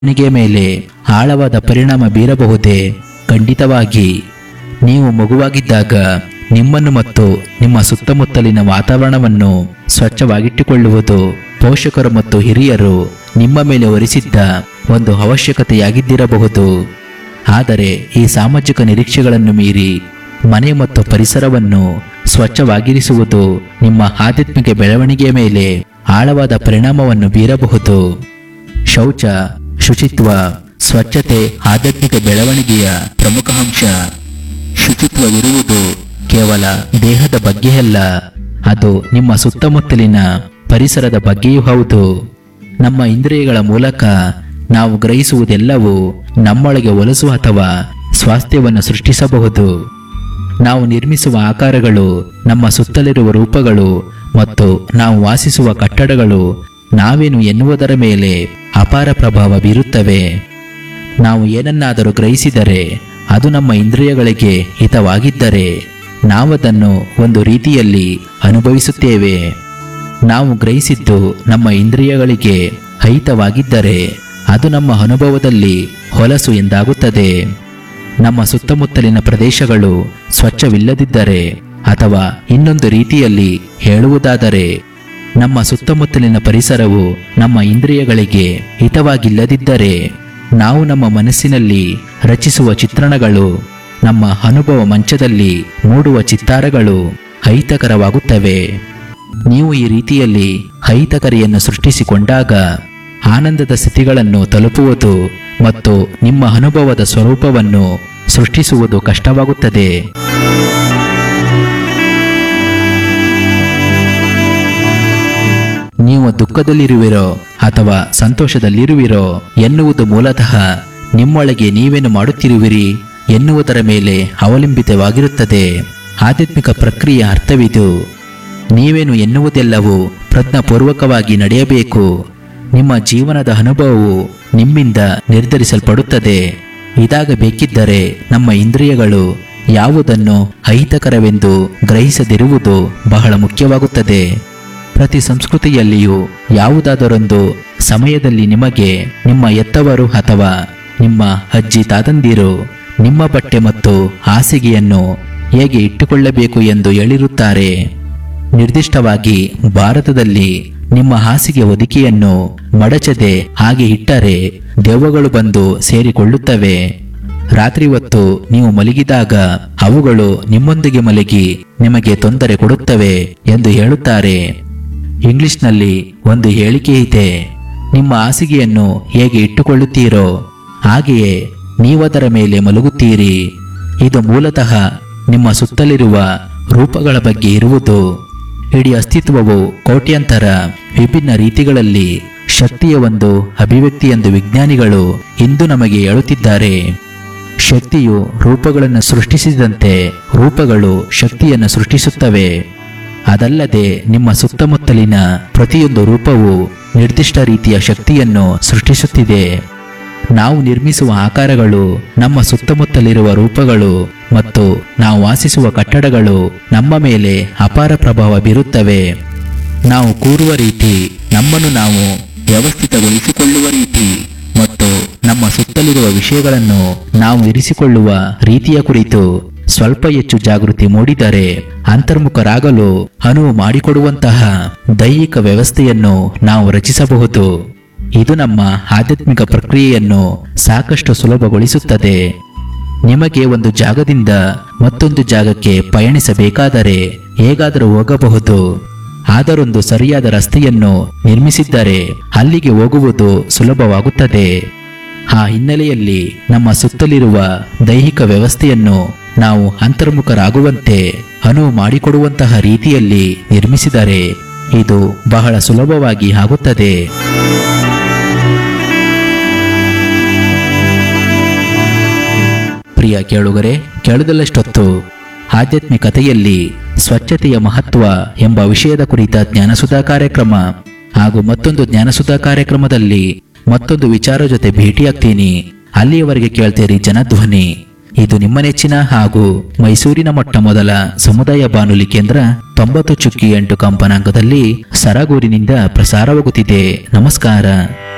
ಬೆಳವಣಿಗೆ ಮೇಲೆ ಆಳವಾದ ಪರಿಣಾಮ ಬೀರಬಹುದೇ ಖಂಡಿತವಾಗಿ ನೀವು ಮಗುವಾಗಿದ್ದಾಗ ನಿಮ್ಮನ್ನು ಮತ್ತು ನಿಮ್ಮ ಸುತ್ತಮುತ್ತಲಿನ ವಾತಾವರಣವನ್ನು ಸ್ವಚ್ಛವಾಗಿಟ್ಟುಕೊಳ್ಳುವುದು ಪೋಷಕರು ಮತ್ತು ಹಿರಿಯರು ನಿಮ್ಮ ಮೇಲೆ ಹೊರಿಸಿದ್ದ ಒಂದು ಅವಶ್ಯಕತೆಯಾಗಿದ್ದಿರಬಹುದು ಆದರೆ ಈ ಸಾಮಾಜಿಕ ನಿರೀಕ್ಷೆಗಳನ್ನು ಮೀರಿ ಮನೆ ಮತ್ತು ಪರಿಸರವನ್ನು ಸ್ವಚ್ಛವಾಗಿರಿಸುವುದು ನಿಮ್ಮ ಆಧ್ಯಾತ್ಮಿಕ ಬೆಳವಣಿಗೆಯ ಮೇಲೆ ಆಳವಾದ ಪರಿಣಾಮವನ್ನು ಬೀರಬಹುದು ಶೌಚ ಶುಚಿತ್ವ ಸ್ವಚ್ಛತೆ ಆಧ್ಯಾತ್ಮಿಕ ಬೆಳವಣಿಗೆಯ ಪ್ರಮುಖ ಅಂಶ ಶುಚಿತ್ವವಿರುವುದು ಕೇವಲ ದೇಹದ ಬಗ್ಗೆಯಲ್ಲ ಅದು ನಿಮ್ಮ ಸುತ್ತಮುತ್ತಲಿನ ಪರಿಸರದ ಬಗ್ಗೆಯೂ ಹೌದು ನಮ್ಮ ಇಂದ್ರಿಯಗಳ ಮೂಲಕ ನಾವು ಗ್ರಹಿಸುವುದೆಲ್ಲವೂ ನಮ್ಮೊಳಗೆ ಒಲಸು ಅಥವಾ ಸ್ವಾಸ್ಥ್ಯವನ್ನು ಸೃಷ್ಟಿಸಬಹುದು ನಾವು ನಿರ್ಮಿಸುವ ಆಕಾರಗಳು ನಮ್ಮ ಸುತ್ತಲಿರುವ ರೂಪಗಳು ಮತ್ತು ನಾವು ವಾಸಿಸುವ ಕಟ್ಟಡಗಳು ನಾವೇನು ಎನ್ನುವುದರ ಮೇಲೆ ಅಪಾರ ಪ್ರಭಾವ ಬೀರುತ್ತವೆ ನಾವು ಏನನ್ನಾದರೂ ಗ್ರಹಿಸಿದರೆ ಅದು ನಮ್ಮ ಇಂದ್ರಿಯಗಳಿಗೆ ಹಿತವಾಗಿದ್ದರೆ ನಾವದನ್ನು ಒಂದು ರೀತಿಯಲ್ಲಿ ಅನುಭವಿಸುತ್ತೇವೆ ನಾವು ಗ್ರಹಿಸಿದ್ದು ನಮ್ಮ ಇಂದ್ರಿಯಗಳಿಗೆ ಅಹಿತವಾಗಿದ್ದರೆ ಅದು ನಮ್ಮ ಅನುಭವದಲ್ಲಿ ಹೊಲಸು ಎಂದಾಗುತ್ತದೆ ನಮ್ಮ ಸುತ್ತಮುತ್ತಲಿನ ಪ್ರದೇಶಗಳು ಸ್ವಚ್ಛವಿಲ್ಲದಿದ್ದರೆ ಅಥವಾ ಇನ್ನೊಂದು ರೀತಿಯಲ್ಲಿ ಹೇಳುವುದಾದರೆ ನಮ್ಮ ಸುತ್ತಮುತ್ತಲಿನ ಪರಿಸರವು ನಮ್ಮ ಇಂದ್ರಿಯಗಳಿಗೆ ಹಿತವಾಗಿಲ್ಲದಿದ್ದರೆ ನಾವು ನಮ್ಮ ಮನಸ್ಸಿನಲ್ಲಿ ರಚಿಸುವ ಚಿತ್ರಣಗಳು ನಮ್ಮ ಅನುಭವ ಮಂಚದಲ್ಲಿ ಮೂಡುವ ಚಿತ್ತಾರಗಳು ಅಹಿತಕರವಾಗುತ್ತವೆ ನೀವು ಈ ರೀತಿಯಲ್ಲಿ ಅಹಿತಕರಿಯನ್ನು ಸೃಷ್ಟಿಸಿಕೊಂಡಾಗ ಆನಂದದ ಸ್ಥಿತಿಗಳನ್ನು ತಲುಪುವುದು ಮತ್ತು ನಿಮ್ಮ ಅನುಭವದ ಸ್ವರೂಪವನ್ನು ಸೃಷ್ಟಿಸುವುದು ಕಷ್ಟವಾಗುತ್ತದೆ ನೀವು ದುಃಖದಲ್ಲಿರುವಿರೋ ಅಥವಾ ಸಂತೋಷದಲ್ಲಿರುವಿರೋ ಎನ್ನುವುದು ಮೂಲತಃ ನಿಮ್ಮೊಳಗೆ ನೀವೇನು ಮಾಡುತ್ತಿರುವಿರಿ ಎನ್ನುವುದರ ಮೇಲೆ ಅವಲಂಬಿತವಾಗಿರುತ್ತದೆ ಆಧ್ಯಾತ್ಮಿಕ ಪ್ರಕ್ರಿಯೆಯ ಅರ್ಥವಿದು ನೀವೇನು ಎನ್ನುವುದೆಲ್ಲವೂ ಪ್ರಜ್ಞಾಪೂರ್ವಕವಾಗಿ ನಡೆಯಬೇಕು ನಿಮ್ಮ ಜೀವನದ ಅನುಭವವು ನಿಮ್ಮಿಂದ ನಿರ್ಧರಿಸಲ್ಪಡುತ್ತದೆ ಇದಾಗಬೇಕಿದ್ದರೆ ನಮ್ಮ ಇಂದ್ರಿಯಗಳು ಯಾವುದನ್ನು ಅಹಿತಕರವೆಂದು ಗ್ರಹಿಸದಿರುವುದು ಬಹಳ ಮುಖ್ಯವಾಗುತ್ತದೆ ಪ್ರತಿ ಸಂಸ್ಕೃತಿಯಲ್ಲಿಯೂ ಯಾವುದಾದರೊಂದು ಸಮಯದಲ್ಲಿ ನಿಮಗೆ ನಿಮ್ಮ ಎತ್ತವರು ಅಥವಾ ನಿಮ್ಮ ಅಜ್ಜಿ ತಾತಂದಿರು ನಿಮ್ಮ ಬಟ್ಟೆ ಮತ್ತು ಹಾಸಿಗೆಯನ್ನು ಹೇಗೆ ಇಟ್ಟುಕೊಳ್ಳಬೇಕು ಎಂದು ಹೇಳಿರುತ್ತಾರೆ ನಿರ್ದಿಷ್ಟವಾಗಿ ಭಾರತದಲ್ಲಿ ನಿಮ್ಮ ಹಾಸಿಗೆ ಹೊದಿಕೆಯನ್ನು ಮಡಚದೆ ಹಾಗೆ ಇಟ್ಟರೆ ದೆವ್ವಗಳು ಬಂದು ಸೇರಿಕೊಳ್ಳುತ್ತವೆ ರಾತ್ರಿ ಹೊತ್ತು ನೀವು ಮಲಗಿದಾಗ ಅವುಗಳು ನಿಮ್ಮೊಂದಿಗೆ ಮಲಗಿ ನಿಮಗೆ ತೊಂದರೆ ಕೊಡುತ್ತವೆ ಎಂದು ಹೇಳುತ್ತಾರೆ ಇಂಗ್ಲಿಷ್ನಲ್ಲಿ ಒಂದು ಹೇಳಿಕೆ ಇದೆ ನಿಮ್ಮ ಹಾಸಿಗೆಯನ್ನು ಹೇಗೆ ಇಟ್ಟುಕೊಳ್ಳುತ್ತೀರೋ ಹಾಗೆಯೇ ನೀವದರ ಮೇಲೆ ಮಲಗುತ್ತೀರಿ ಇದು ಮೂಲತಃ ನಿಮ್ಮ ಸುತ್ತಲಿರುವ ರೂಪಗಳ ಬಗ್ಗೆ ಇರುವುದು ಇಡೀ ಅಸ್ತಿತ್ವವು ಕೋಟ್ಯಾಂತರ ವಿಭಿನ್ನ ರೀತಿಗಳಲ್ಲಿ ಶಕ್ತಿಯ ಒಂದು ಅಭಿವ್ಯಕ್ತಿ ಎಂದು ವಿಜ್ಞಾನಿಗಳು ಇಂದು ನಮಗೆ ಹೇಳುತ್ತಿದ್ದಾರೆ ಶಕ್ತಿಯು ರೂಪಗಳನ್ನು ಸೃಷ್ಟಿಸಿದಂತೆ ರೂಪಗಳು ಶಕ್ತಿಯನ್ನು ಸೃಷ್ಟಿಸುತ್ತವೆ ಅದಲ್ಲದೆ ನಿಮ್ಮ ಸುತ್ತಮುತ್ತಲಿನ ಪ್ರತಿಯೊಂದು ರೂಪವು ನಿರ್ದಿಷ್ಟ ರೀತಿಯ ಶಕ್ತಿಯನ್ನು ಸೃಷ್ಟಿಸುತ್ತಿದೆ ನಾವು ನಿರ್ಮಿಸುವ ಆಕಾರಗಳು ನಮ್ಮ ಸುತ್ತಮುತ್ತಲಿರುವ ರೂಪಗಳು ಮತ್ತು ನಾವು ವಾಸಿಸುವ ಕಟ್ಟಡಗಳು ನಮ್ಮ ಮೇಲೆ ಅಪಾರ ಪ್ರಭಾವ ಬೀರುತ್ತವೆ ನಾವು ಕೂರುವ ರೀತಿ ನಮ್ಮನ್ನು ನಾವು ವ್ಯವಸ್ಥಿತಗೊಳಿಸಿಕೊಳ್ಳುವ ರೀತಿ ಮತ್ತು ನಮ್ಮ ಸುತ್ತಲಿರುವ ವಿಷಯಗಳನ್ನು ನಾವು ಇರಿಸಿಕೊಳ್ಳುವ ರೀತಿಯ ಕುರಿತು ಸ್ವಲ್ಪ ಹೆಚ್ಚು ಜಾಗೃತಿ ಮೂಡಿದರೆ ಅಂತರ್ಮುಖರಾಗಲು ಅನುವು ಮಾಡಿಕೊಡುವಂತಹ ದೈಹಿಕ ವ್ಯವಸ್ಥೆಯನ್ನು ನಾವು ರಚಿಸಬಹುದು ಇದು ನಮ್ಮ ಆಧ್ಯಾತ್ಮಿಕ ಪ್ರಕ್ರಿಯೆಯನ್ನು ಸಾಕಷ್ಟು ಸುಲಭಗೊಳಿಸುತ್ತದೆ ನಿಮಗೆ ಒಂದು ಜಾಗದಿಂದ ಮತ್ತೊಂದು ಜಾಗಕ್ಕೆ ಪಯಣಿಸಬೇಕಾದರೆ ಹೇಗಾದರೂ ಹೋಗಬಹುದು ಆದರೊಂದು ಸರಿಯಾದ ರಸ್ತೆಯನ್ನು ನಿರ್ಮಿಸಿದ್ದರೆ ಅಲ್ಲಿಗೆ ಹೋಗುವುದು ಸುಲಭವಾಗುತ್ತದೆ ಆ ಹಿನ್ನೆಲೆಯಲ್ಲಿ ನಮ್ಮ ಸುತ್ತಲಿರುವ ದೈಹಿಕ ವ್ಯವಸ್ಥೆಯನ್ನು ನಾವು ಅಂತರ್ಮುಖರಾಗುವಂತೆ ಅನುವು ಮಾಡಿಕೊಡುವಂತಹ ರೀತಿಯಲ್ಲಿ ನಿರ್ಮಿಸಿದರೆ ಇದು ಬಹಳ ಸುಲಭವಾಗಿ ಆಗುತ್ತದೆ ಪ್ರಿಯ ಕೇಳುಗರೆ ಕೇಳುವುದಲ್ಲಷ್ಟೊತ್ತು ಆಧ್ಯಾತ್ಮಿಕತೆಯಲ್ಲಿ ಸ್ವಚ್ಛತೆಯ ಮಹತ್ವ ಎಂಬ ವಿಷಯದ ಕುರಿತ ಜ್ಞಾನಸುಧಾ ಕಾರ್ಯಕ್ರಮ ಹಾಗೂ ಮತ್ತೊಂದು ಜ್ಞಾನಸುಧಾ ಕಾರ್ಯಕ್ರಮದಲ್ಲಿ ಮತ್ತೊಂದು ವಿಚಾರ ಜೊತೆ ಭೇಟಿಯಾಗ್ತೀನಿ ಅಲ್ಲಿಯವರೆಗೆ ಕೇಳ್ತೀರಿ ಜನಧ್ವನಿ ಇದು ನಿಮ್ಮ ನೆಚ್ಚಿನ ಹಾಗೂ ಮೈಸೂರಿನ ಮೊಟ್ಟ ಮೊದಲ ಸಮುದಾಯ ಬಾನುಲಿ ಕೇಂದ್ರ ತೊಂಬತ್ತು ಚುಕ್ಕಿ ಎಂಟು ಕಂಪನಾಂಕದಲ್ಲಿ ಸರಗೂರಿನಿಂದ ಪ್ರಸಾರವಾಗುತ್ತಿದೆ ನಮಸ್ಕಾರ